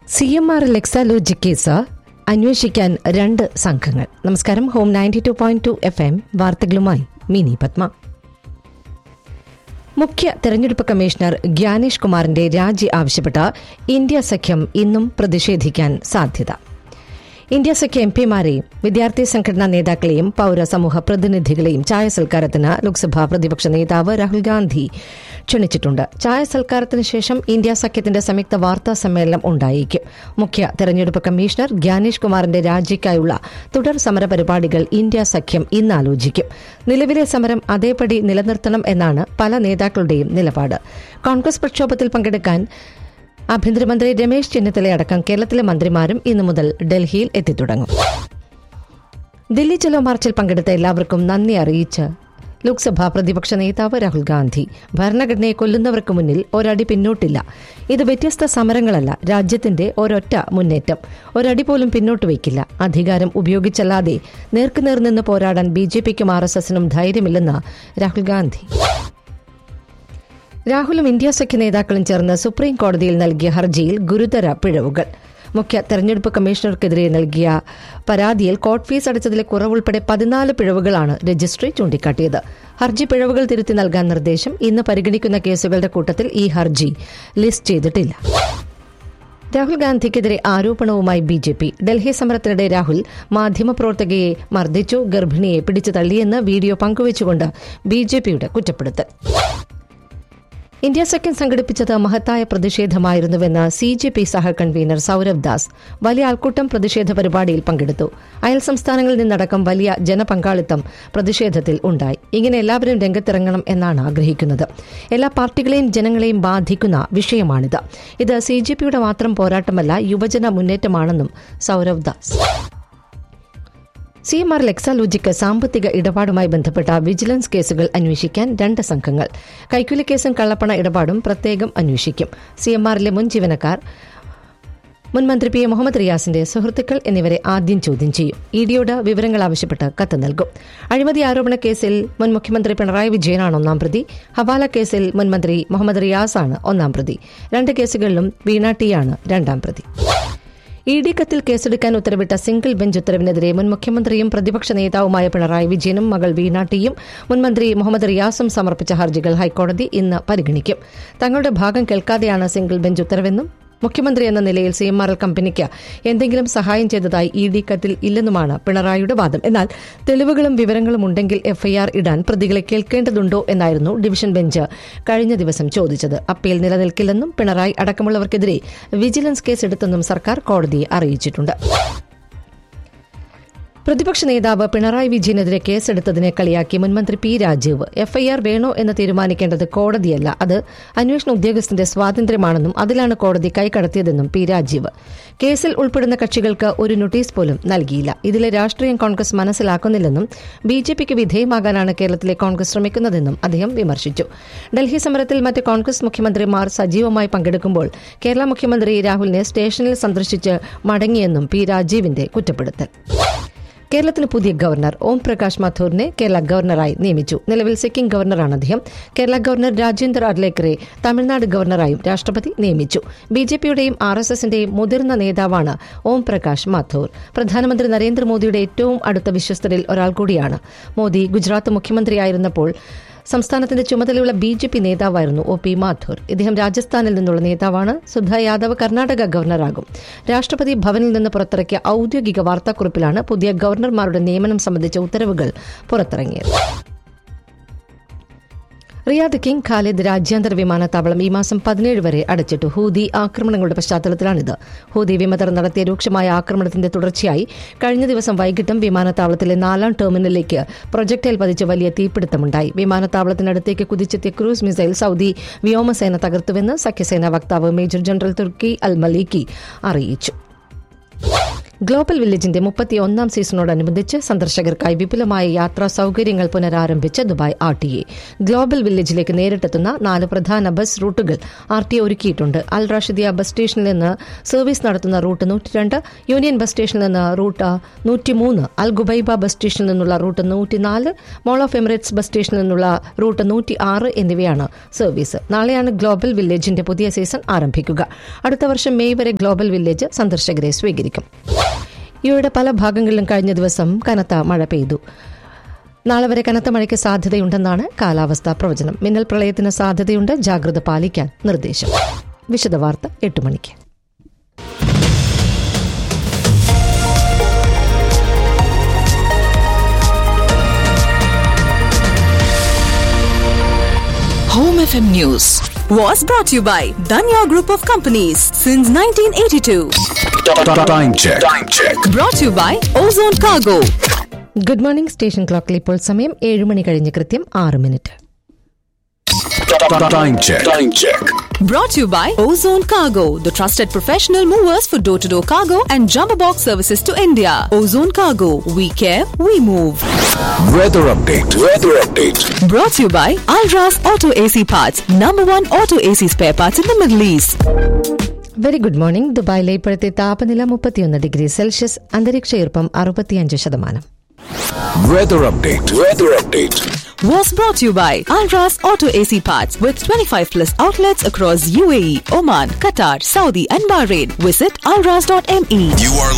C M R L Exalogic case അന്വേഷിക്കാൻ രണ്ട് സംഘങ്ങൾ നമസ്കാരം home ninety two point two F M വാർത്തകളുമായി മിനി പത്മ മുഖ്യ തെരഞ്ഞെടുപ്പ് കമ്മീഷണർ ഗ്യാനേഷ് കുമാറിന്റെ രാജി ആവശ്യപ്പെട്ട ഇന്ത്യ സഖ്യം ഇന്നും പ്രതിഷേധിക്കാൻ സാധ്യത ഇന്ത്യ സഖ്യ എം പിമാരെയും വിദ്യാർത്ഥി സംഘടനാ നേതാക്കളെയും പൌരസമൂഹ പ്രതിനിധികളെയും ചായ സൽക്കാരത്തിന് ലോക്സഭാ പ്രതിപക്ഷ നേതാവ് രാഹുൽ ഗാന്ധി ക്ഷണിച്ചിട്ടുണ്ട് ചായ സൽക്കാരത്തിന് ശേഷം ഇന്ത്യ സഖ്യത്തിന്റെ സംയുക്ത വാർത്താ സമ്മേളനം ഉണ്ടായേക്കും മുഖ്യ തെരഞ്ഞെടുപ്പ് കമ്മീഷണർ ഗ്യാനേഷ് കുമാറിന്റെ രാജിക്കായുള്ള തുടർ സമര പരിപാടികൾ ഇന്ത്യ സഖ്യം ഇന്ന് ആലോചിക്കും നിലവിലെ സമരം അതേപടി നിലനിർത്തണം എന്നാണ് പല നേതാക്കളുടെയും നിലപാട് കോൺഗ്രസ് പ്രക്ഷോഭത്തിൽ പങ്കെടുക്കാൻ ആഭ്യന്തരമന്ത്രി രമേശ് ചെന്നിത്തലയടക്കം കേരളത്തിലെ മന്ത്രിമാരും ഇന്നു മുതൽ ഡൽഹിയിൽ എത്തിത്തുടങ്ങും ദില്ലി ചലോ മാർച്ചിൽ പങ്കെടുത്ത എല്ലാവർക്കും നന്ദി അറിയിച്ച് ലോക്സഭാ പ്രതിപക്ഷ നേതാവ് രാഹുൽ ഗാന്ധി ഭരണഘടനയെ കൊല്ലുന്നവർക്ക് മുന്നിൽ ഒരടി പിന്നോട്ടില്ല ഇത് വ്യത്യസ്ത സമരങ്ങളല്ല രാജ്യത്തിന്റെ ഒരൊറ്റ മുന്നേറ്റം ഒരടി പോലും പിന്നോട്ട് വയ്ക്കില്ല അധികാരം ഉപയോഗിച്ചല്ലാതെ നേർക്കുനേർ നിന്ന് പോരാടാൻ ബി ജെ പിക്കും ആർ എസ് എസിനും ധൈര്യമില്ലെന്ന് രാഹുൽ ഗാന്ധി രാഹുലും ഇന്ത്യ സഖ്യ നേതാക്കളും ചേർന്ന് സുപ്രീം കോടതിയിൽ നൽകിയ ഹർജിയിൽ ഗുരുതര പിഴവുകൾ മുഖ്യ തെരഞ്ഞെടുപ്പ് കമ്മീഷണർക്കെതിരെ നൽകിയ പരാതിയിൽ കോർട്ട് ഫീസ് അടച്ചതിലെ കുറവുൾപ്പെടെ പതിനാല് പിഴവുകളാണ് രജിസ്ട്രി ചൂണ്ടിക്കാട്ടിയത് ഹർജി പിഴവുകൾ തിരുത്തി നൽകാൻ നിർദ്ദേശം ഇന്ന് പരിഗണിക്കുന്ന കേസുകളുടെ കൂട്ടത്തിൽ ഈ ഹർജി ലിസ്റ്റ് ചെയ്തിട്ടില്ല രാഹുൽ ഗാന്ധിക്കെതിരെ ആരോപണവുമായി ബി ജെ പി ഡൽഹി സമരത്തിനിടെ രാഹുൽ മാധ്യമപ്രവർത്തകയെ മർദ്ദിച്ചു ഗർഭിണിയെ പിടിച്ചു തള്ളിയെന്ന് വീഡിയോ പങ്കുവച്ചുകൊണ്ട് ബി ജെ പിയുടെ കുറ്റപ്പെടുത്തൽ ഇന്ത്യ സഖ്യം സംഘടിപ്പിച്ചത് മഹത്തായ പ്രതിഷേധമായിരുന്നുവെന്ന് സി ജെ പി സഹ കൺവീനർ സൌരവ് ദാസ് വലിയ ആൾക്കൂട്ടം പ്രതിഷേധ പരിപാടിയിൽ പങ്കെടുത്തു അയൽ സംസ്ഥാനങ്ങളിൽ നിന്നടക്കം വലിയ ജനപങ്കാളിത്തം പ്രതിഷേധത്തിൽ ഉണ്ടായി ഇങ്ങനെ എല്ലാവരും രംഗത്തിറങ്ങണം എന്നാണ് ആഗ്രഹിക്കുന്നത് എല്ലാ പാർട്ടികളെയും ജനങ്ങളെയും ബാധിക്കുന്ന വിഷയമാണിത് ഇത് സി ജെ പിയുടെ മാത്രം പോരാട്ടമല്ല യുവജന മുന്നേറ്റമാണെന്നും Sourav Das C M R ലെക്സാലോജിക്ക് സാമ്പത്തിക ഇടപാടുമായി ബന്ധപ്പെട്ട വിജിലൻസ് കേസുകൾ അന്വേഷിക്കാൻ രണ്ട് സംഘങ്ങൾ കൈക്കൂലി കേസും കള്ളപ്പണ ഇടപാടും പ്രത്യേകം അന്വേഷിക്കും സി എം ആറിലെ മുൻ ജീവനക്കാർ മുൻ മന്ത്രി പി എ മുഹമ്മദ് റിയാസിന്റെ സുഹൃത്തുക്കൾ എന്നിവരെ ആദ്യം ചോദ്യം ചെയ്യും ഇഡിയോട് വിവരങ്ങൾ ആവശ്യപ്പെട്ട് കത്ത് നൽകും അഴിമതി ആരോപണ കേസിൽ മുൻ മുഖ്യമന്ത്രി പിണറായി വിജയനാണ് ഒന്നാം പ്രതി ഹവാല കേസിൽ മുൻ മന്ത്രി മുഹമ്മദ് റിയാസാണ് ഒന്നാം പ്രതി രണ്ട് കേസുകളിലും വീണ ടിയാണ് രണ്ടാം പ്രതി ഇ ഡി കത്തിൽ കേസെടുക്കാൻ ഉത്തരവിട്ട സിംഗിൾ ബെഞ്ച് ഉത്തരവിനെതിരെ മുൻ മുഖ്യമന്ത്രിയും പ്രതിപക്ഷ നേതാവുമായ പിണറായി വിജയനും മകൾ വീണ ടിയും മുൻമന്ത്രി മുഹമ്മദ് റിയാസും സമർപ്പിച്ച ഹർജികൾ ഹൈക്കോടതി ഇന്ന് പരിഗണിക്കും തങ്ങളുടെ ഭാഗം കേൾക്കാതെയാണ് സിംഗിൾ ബെഞ്ച് ഉത്തരവെന്നും മുഖ്യമന്ത്രി എന്ന നിലയിൽ സി എം ആർ എൽ കമ്പനിക്ക് എന്തെങ്കിലും സഹായം ചെയ്തതായി ഇ ഡി കത്തിൽ ഇല്ലെന്നുമാണ് പിണറായിയുടെ വാദം എന്നാൽ തെളിവുകളും വിവരങ്ങളും ഉണ്ടെങ്കിൽ എഫ്ഐആർ ഇടാൻ പ്രതികളെ കേൾക്കേണ്ടതുണ്ടോ എന്നായിരുന്നു ഡിവിഷൻ ബെഞ്ച് കഴിഞ്ഞ ദിവസം ചോദിച്ചത് അപ്പീൽ നിലനിൽക്കില്ലെന്നും പിണറായി അടക്കമുള്ളവർക്കെതിരെ വിജിലൻസ് കേസെടുത്തെന്നും സർക്കാർ കോടതിയെ അറിയിച്ചിട്ടുണ്ട് പ്രതിപക്ഷ നേതാവ് പിണറായി വിജയനെതിരെ കേസെടുത്തതിനെ കളിയാക്കി മുൻമന്ത്രി പി രാജീവ് എഫ്ഐആർ വേണോ എന്ന് തീരുമാനിക്കേണ്ടത് കോടതിയല്ല അത് അന്വേഷണ ഉദ്യോഗസ്ഥന്റെ സ്വാതന്ത്ര്യമാണെന്നും അതിലാണ് കോടതി കൈകടത്തിയതെന്നും പി രാജീവ് കേസിൽ ഉൾപ്പെടുന്ന കക്ഷികൾക്ക് ഒരു നോട്ടീസ് പോലും നൽകിയില്ല ഇതിലെ രാഷ്ട്രീയം കോൺഗ്രസ് മനസ്സിലാക്കുന്നില്ലെന്നും ബി ജെ പിക്ക് വിധേയമാകാനാണ് കേരളത്തിലെ കോൺഗ്രസ് ശ്രമിക്കുന്നതെന്നും അദ്ദേഹം വിമർശിച്ചു ഡൽഹി സമരത്തിൽ മറ്റ് കോൺഗ്രസ് മുഖ്യമന്ത്രിമാർ സജീവമായി പങ്കെടുക്കുമ്പോൾ കേരള മുഖ്യമന്ത്രി രാഹുലിനെ സ്റ്റേഷനിൽ സന്ദർശിച്ച് മടങ്ങിയെന്നും പി രാജീവിന്റെ കുറ്റപ്പെടുത്തൽ കേരളത്തിന് പുതിയ ഗവർണർ ഓം പ്രകാശ് മാഥൂറിനെ കേരള ഗവർണറായി നിയമിച്ചു നിലവിൽ സിക്കിം ഗവർണറാണ് അദ്ദേഹം കേരള ഗവർണർ രാജേന്ദർ അർലേക്കറെ തമിഴ്നാട് ഗവർണറായും രാഷ്ട്രപതി നിയമിച്ചു ബി ജെ പിയുടെയും ആർ എസ് എസിന്റെയും മുതിർന്ന നേതാവാണ് ഓം പ്രകാശ് മാഥൂർ പ്രധാനമന്ത്രി നരേന്ദ്രമോദിയുടെ ഏറ്റവും അടുത്ത വിശ്വസ്തരിൽ ഒരാൾ കൂടിയാണ് മോദി ഗുജറാത്ത് മുഖ്യമന്ത്രിയായിരുന്നപ്പോൾ സംസ്ഥാനത്തിന്റെ ചുമതലയുള്ള ബി ജെ പി നേതാവായിരുന്നു ഒ പി മാഥൂർ ഇദ്ദേഹം രാജസ്ഥാനിൽ നിന്നുള്ള നേതാവാണ് സുധ യാദവ് കർണാടക ഗവർണറാകും രാഷ്ട്രപതി ഭവനിൽ നിന്ന് പുറത്തിറക്കിയ ഔദ്യോഗിക വാർത്താക്കുറിപ്പിലാണ് പുതിയ ഗവർണർമാരുടെ നിയമനം സംബന്ധിച്ച ഉത്തരവുകൾ പുറത്തിറങ്ങിയത് റിയാദ് കിങ് ഖാലിദ് രാജ്യാന്തര വിമാനത്താവളം ഈ മാസം പതിനേഴ് വരെ അടച്ചിട്ടു ഹൂതി ആക്രമണങ്ങളുടെ പശ്ചാത്തലത്തിലാണിത് ഹൂതി വിമതർ നടത്തിയ രൂക്ഷമായ ആക്രമണത്തിന്റെ തുടർച്ചയായി കഴിഞ്ഞ ദിവസം വൈകിട്ടും വിമാനത്താവളത്തിലെ നാലാം ടെർമിനലിലേക്ക് പ്രൊജക്ടൈൽ പതിച്ച് വലിയ തീപിടുത്തമുണ്ടായി വിമാനത്താവളത്തിനടുത്തേക്ക് കുതിച്ചെത്തിയ ക്രൂസ് മിസൈൽ സൗദി വ്യോമസേന തകർത്തുവെന്ന് സഖ്യസേന വക്താവ് മേജർ ജനറൽ തുർക്കി അൽ മലീക്കി അറിയിച്ചു ഗ്ലോബൽ വില്ലേജിന്റെ മുപ്പത്തി ഒന്നാം സീസണോടനുബന്ധിച്ച് സന്ദർശകർക്കായി വിപുലമായ യാത്രാ സൗകര്യങ്ങൾ പുനരാരംഭിച്ച Dubai R T A global വില്ലേജിലേക്ക് നേരിട്ടെത്തുന്ന നാല് പ്രധാന ബസ് റൂട്ടുകൾ ആർ ടി എ ഒരുക്കിയിട്ടുണ്ട് അൽ റാഷിദിയ ബസ് സ്റ്റേഷനിൽ നിന്ന് സർവീസ് നടത്തുന്ന റൂട്ട് നൂറ്റിരണ്ട് യൂണിയൻ ബസ് സ്റ്റേഷനിൽ നിന്ന് റൂട്ട് നൂറ്റിമൂന്ന് അൽ ഗുബൈബ ബസ് സ്റ്റേഷനിൽ നിന്നുള്ള റൂട്ട് നൂറ്റിനാല് മോൾ ഓഫ് എമിറേറ്റ്സ് ബസ് സ്റ്റേഷനിൽ നിന്നുള്ള റൂട്ട് നൂറ്റി ആറ് എന്നിവയാണ് സർവീസ് നാളെയാണ് ഗ്ലോബൽ വില്ലേജിന്റെ പുതിയ സീസൺ ആരംഭിക്കുക അടുത്ത വർഷം മെയ് വരെ ഗ്ലോബൽ വില്ലേജ് സന്ദർശകരെ സ്വീകരിക്കും ഇവയുടെ പല ഭാഗങ്ങളിലും കഴിഞ്ഞ ദിവസം കനത്ത മഴ പെയ്തു നാളെ വരെ കനത്ത മഴയ്ക്ക് സാധ്യതയുണ്ടെന്നാണ് കാലാവസ്ഥാ പ്രവചനം മിന്നൽ പ്രളയത്തിന് സാധ്യതയുണ്ട് ജാഗ്രത പാലിക്കാൻ നിർദ്ദേശം വിശദവാർത്ത എട്ട് മണിക്ക് Home FM News was brought to you by Danya Group of Companies since 1982. Time check. Time check. Brought to you by Ozone Cargo. Good morning station ക്ലോക്കിൽ ഇപ്പോൾ സമയം ഏഴ് മണി കഴിഞ്ഞ് കൃത്യം ആറ് minute Time check. Time check. Brought to you by Ozone Cargo, the trusted professional movers for door to door cargo and jumbo box services to India. Ozone Cargo, we care, we move. Weather update. Weather update. Brought to you by Alras Auto AC Parts, number one auto AC spare parts in the Middle East. Very good morning ദുബായിലെ ഇപ്പോഴത്തെ താപനില മുപ്പത്തിയൊന്ന് degree Celsius അന്തരീക്ഷ ഈർപ്പം അറുപത്തിയഞ്ച് ശതമാനം Weather update. Weather update. was brought to you by Alras Auto AC Parts with 25 plus outlets across UAE, Oman, Qatar, Saudi, and Bahrain. Visit alras.me. You are